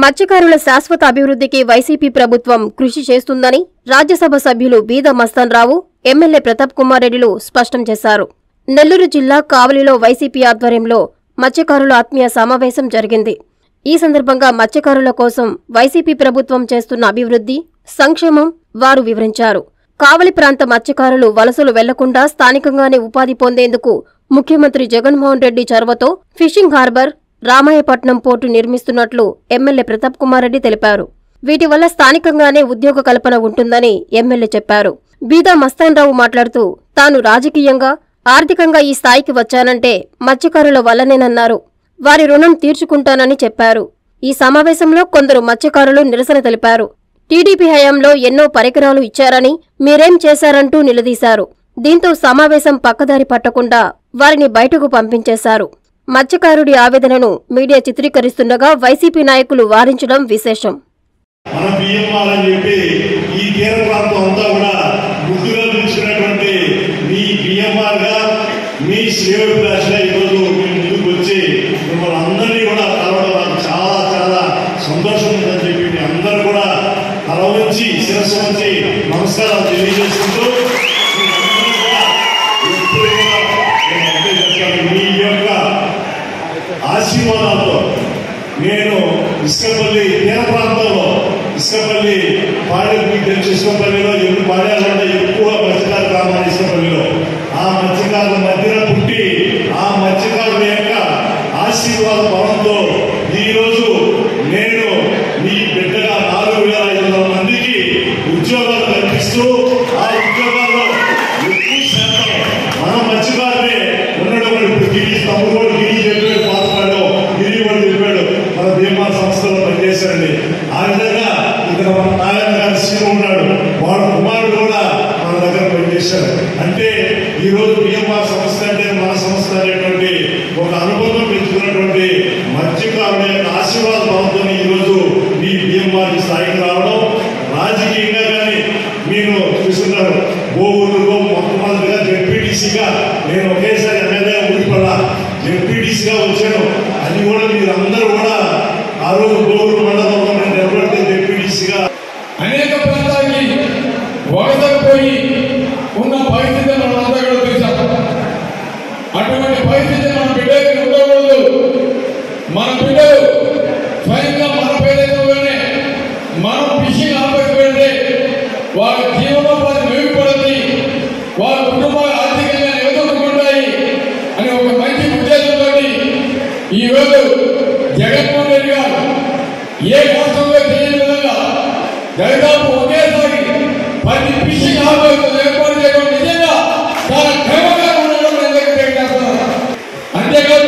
మత్స్యకారుల శాశ్వత అభివృద్ధికి వైసీపీ ప్రభుత్వం కృషి చేస్తుందని రాజ్యసభ సభ్యులు బీద మస్తాన్ రావు ఎమ్మెల్యే ప్రతాప్ కుమార్ రెడ్డిలు స్పష్టం చేశారు నెల్లూరు జిల్లా కావలిలో వైసీపీ ఆధ్వర్యంలో మత్స్యకారుల ఆత్మీయ సమావేశం జరిగింది ఈ సందర్భంగా మత్స్యకారుల కోసం వైసీపీ ప్రభుత్వం చేస్తున్న అభివృద్ధి సంక్షేమం వారు వివరించారు కావలి ప్రాంత మత్స్యకారులు వలసలు వెళ్లకుండా స్థానికంగానే ఉపాధి పొందేందుకు ముఖ్యమంత్రి జగన్మోహన్ రెడ్డి చొరవతో ఫిషింగ్ హార్బర్ రామాయపట్నం పోర్టు నిర్మిస్తున్నట్లు ఎమ్మెల్యే ప్రతాప్ కుమార్ రెడ్డి తెలిపారు వీటి వల్ల స్థానికంగానే ఉద్యోగ కల్పన ఉంటుందని ఎమ్మెల్యే చెప్పారు బీదా మస్తాన్రావు మాట్లాడుతూ తాను రాజకీయంగా ఆర్థికంగా ఈ స్థాయికి వచ్చానంటే మత్స్యకారుల వల్లనేనన్నారు వారి రుణం తీర్చుకుంటానని చెప్పారు ఈ సమావేశంలో కొందరు మత్స్యకారులు నిరసన తెలిపారు టీడీపీ హయాంలో ఎన్నో పరికరాలు ఇచ్చారని మీరేం చేశారంటూ నిలదీశారు దీంతో సమావేశం పక్కదారి పట్టకుండా వారిని బయటకు పంపించేశారు మత్స్యకారుడి ఆవేదనను మీడియా చిత్రీకరిస్తుండగా వైసీపీ నాయకులు వారించడం విశేషం మన బియ్యం అని చెప్పి ఈ తీర ప్రాంతం అంతా కూడా ముద్దుగా నిలిచినటువంటి మీ బియ్యంఆర్ గా మీ శ్రేయోభిలాష ఈరోజు మీ ముందుకు వచ్చి మిమ్మల్ని అందరినీ కూడా కలవడం నాకు చాలా చాలా సంతోషం ఉందని చెప్పి మీ అందరూ కూడా తల వంచి శిరస్సు వంచి నమస్కారాలు తెలియజేసుకుంటూ మీ అందరూ కూడా ఎప్పుడు కూడా నేను ఒకటే చెప్తాను, మీ యొక్క ఆశీర్వాదాలతో నేను ఇసుకపల్లి తీర ప్రాంతంలో ఇసుకపల్లి పాడే మీకు తెలుసు ఇసుకపల్లిలో ఎప్పుడు పాడాలంటే ఎక్కువ మత్స్యకారు గ్రామాలు ఇసుకపల్లిలో ఆ మత్స్యకారుల మధ్యన పుట్టి ఆ మత్స్యకారుల యొక్క ఆశీర్వాద బలంతో ఈరోజు నేను మీ బిడ్డగా నాలుగు వేల ఐదు వందల మందికి ఉద్యోగాలు కల్పిస్తూ ఆ ఉద్యోగాల్లో ఎక్కువ శాతం మన మత్స్యకారులే ఉండడం ఇప్పుడు గిరి తమ్ముడు కూడా గిరి చెప్పాడు పాతపాడు గిరి కూడా చెప్పాడు మన బీమా సంస్థలో పనిచేశాడండి ఆ విధంగా ఇక్కడ మన నారాయణ గారి సీను ఉన్నాడు వాడు కుమారుడు కూడా మన దగ్గర పనిచేశాడు అంటే ఈ రోజు బీమా సంస్థ అంటే మన సంస్థ అనేటువంటి ఒక అనుబంధం పెంచుకున్నటువంటి మత్స్యకారుల యొక్క ఆశీర్వాద భావంతో ఈ రోజు ఈ బీమా స్థాయికి రావడం రాజకీయంగా కానీ మీరు చూస్తున్నారు గోవులుగా మొట్టమొదటిగా జెడ్పీటీసీగా నేను ఒకేసారి ఎమ్మెల్యే ఊడిపడా జెడ్పీటీసీగా వచ్చాను అది కూడా మీరు అందరూ కూడా ఆ రోజు గోవులు మండలంలో నేను నిలబడితే జెడ్పీటీసీగా అనేక ప్రాంతాలకి వలసపోయి ఉన్న పరిస్థితి మనంతా కూడా చూసాం అటువంటి పరిస్థితి మన బిడ్డకి ఉండకూడదు మన బిడ్డలు స్వయంగా మన ప్రదేశంలోనే మనం ఫిషింగ్ ఆపేసి పెడితే వాళ్ళ జీవనోపాధి మెరుగుపడుతుంది వాళ్ళ కుటుంబాలు ఆర్థికంగా నిలదొక్కుంటాయి అనే ఒక మంచి ఉద్దేశంతో ఈరోజు జగన్మోహన్ రెడ్డి గారు ఏ రాష్ట్రంలో చేయని విధంగా దాదాపు ఒకేసారి పది ఫిషింగ్ హార్బర్స్ ఏర్పాటు చేయడం నిజంగా చాలా ఘనంగా ఉండడం నేను దగ్గర తెలియజేస్తున్నాను అంతేకాదు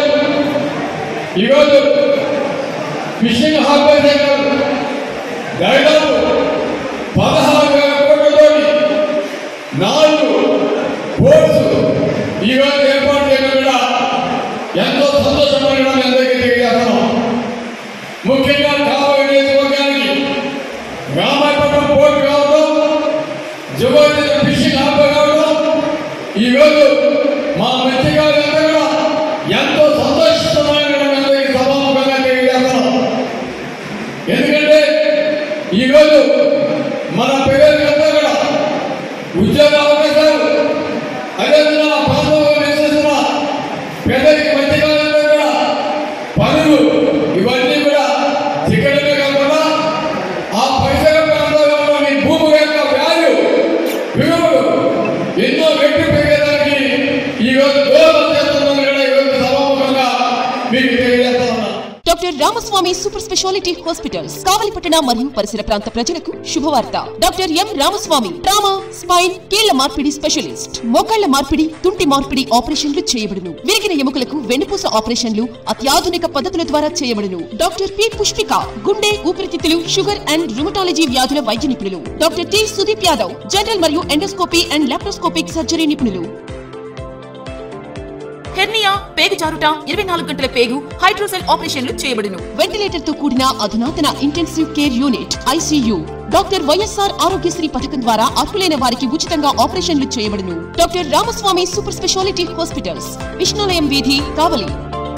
ఈరోజు ఫిషింగ్ హార్బర్స్ కాదు దాదాపు పదహారు వేల కోట్లతోటి నాలుగు బోట్స్ ఈరోజు ఏర్పాటు చేయడం కూడా ఎంతో సంతోషమైన అందరికీ తెలియజేస్తున్నాం ముఖ్యంగా కావలి నియోజకవర్గానికి రామాయపట్నం పోర్టు కావడం జువలి ఫిషింగ్ హార్బర్ కావడం ఈరోజు మా మత్స్యకారులంతా కూడా ఎంతో సంతోషమైన అందరికీ సభాముఖంగా తెలియజేస్తున్నాం ఎందుకంటే ఈరోజు మన పిల్లలకంతా కూడా ఉద్యోగ అవకాశాలు అదేవిధంగా ఆ ప్రాంతంలో నివసిస్తున్న పేదరికి మధ్యకాలంలో కూడా పనులు ఇవన్నీ కూడా చిక్కడమే కాకుండా ఆ పరిసర ప్రాంతాల్లో ఉన్న మీ భూమి యొక్క వాల్యూ విలువలు ఎన్నో వ్యక్తి పెరిగేదానికి ఈరోజు దూరం చేస్తుందని కూడా ఈరోజు సభాముఖంగా మీకు తెలియజేస్తా ఉన్నా doctor Ramaswamy super speciality hospitals కావలిపట్టణ మరియు పరిసర ప్రాంత ప్రజలకు శుభవార్త doctor M Ramaswamy trauma spine కీళ్ల మార్పిడి స్పెషలిస్ట్ మోకాళ్ల మార్పిడి తుంటి మార్పిడి ఆపరేషన్లు చేయబడును విరిగిన ఎముకలకు వెన్నుపూస ఆపరేషన్లు అత్యాధునిక పద్ధతుల ద్వారా చేయబడును డాక్టర్ పి పుష్పిక గుండె ఊపిరితిత్తులు షుగర్ అండ్ రుమటాలజీ వ్యాధుల వైద్య నిపుణులు doctor T Sudeep Yadav general మరియు ఎండోస్కోపీ అండ్ లాప్రోస్కోపిక్ సర్జరీ నిపుణులు హెర్నియా పేగు జారుట ఇరవై నాలుగు గంటల పేగు హైడ్రోసెల్ ఆపరేషన్లు చేయబడును వెంటిలేటర్ తో కూడిన అధునాతన intensive care unit ICU doctor YSR Aarogyasri పథకం ద్వారా అర్హులైన వారికి ఉచితంగా ఆపరేషన్లు చేయబడును doctor Ramaswamy super speciality hospitals Vishnulayam వీధి కావలి